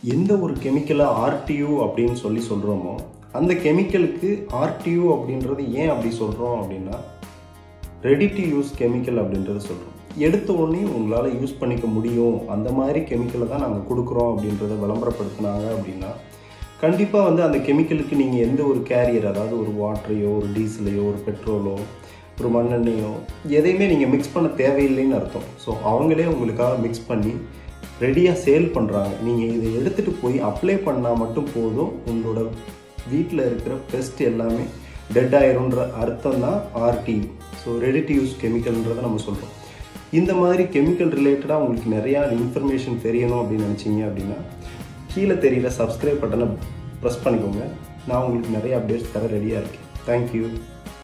எந்த ஒரு கெமிக்கலை ஆர்டியூ அப்படின்னு சொல்லி சொல்கிறோமோ அந்த கெமிக்கலுக்கு ஆர்டியூ அப்படின்றது ஏன் அப்படி சொல்கிறோம் அப்படின்னா ரெடி டு யூஸ் கெமிக்கல் அப்படின்றத சொல்கிறோம் எடுத்த உடனே உங்களால் யூஸ் பண்ணிக்க முடியும் அந்த மாதிரி கெமிக்கலை தான் நாங்கள் கொடுக்குறோம் அப்படின்றத விளம்பரப்படுத்தினாங்க அப்படின்னா கண்டிப்பாக வந்து அந்த கெமிக்கலுக்கு நீங்கள் எந்த ஒரு கேரியர் அதாவது ஒரு வாட்டரையோ ஒரு டீசலையோ ஒரு பெட்ரோலோ ஒரு மண்ணெண்ணெயோ எதையுமே நீங்கள் மிக்ஸ் பண்ண தேவையில்லைன்னு அர்த்தம் ஸோ அவங்களே உங்களுக்காக மிக்ஸ் பண்ணி ரெடியாக சேல் பண்ணுறாங்க நீங்கள் இதை எடுத்துகிட்டு போய் அப்ளை பண்ணால் மட்டும் போதும் உங்களோட வீட்டில் இருக்கிற பெஸ்ட் எல்லாமே டெட் ஆயிரும்ன்ற அர்த்தம் தான் RTU so ready to use கெமிக்கல்ன்றதை நம்ம சொல்கிறோம் இந்த மாதிரி கெமிக்கல் ரிலேட்டடாக உங்களுக்கு நிறையா இன்ஃபர்மேஷன் தெரியணும் அப்படின்னு நினச்சிங்க அப்படின்னா கீழே தெரியிற சப்ஸ்கிரைப் பட்டனை ப்ரெஸ் பண்ணிக்கோங்க நான் உங்களுக்கு நிறைய அப்டேட்ஸ் தர ரெடியாக இருக்கேன் தேங்க்யூ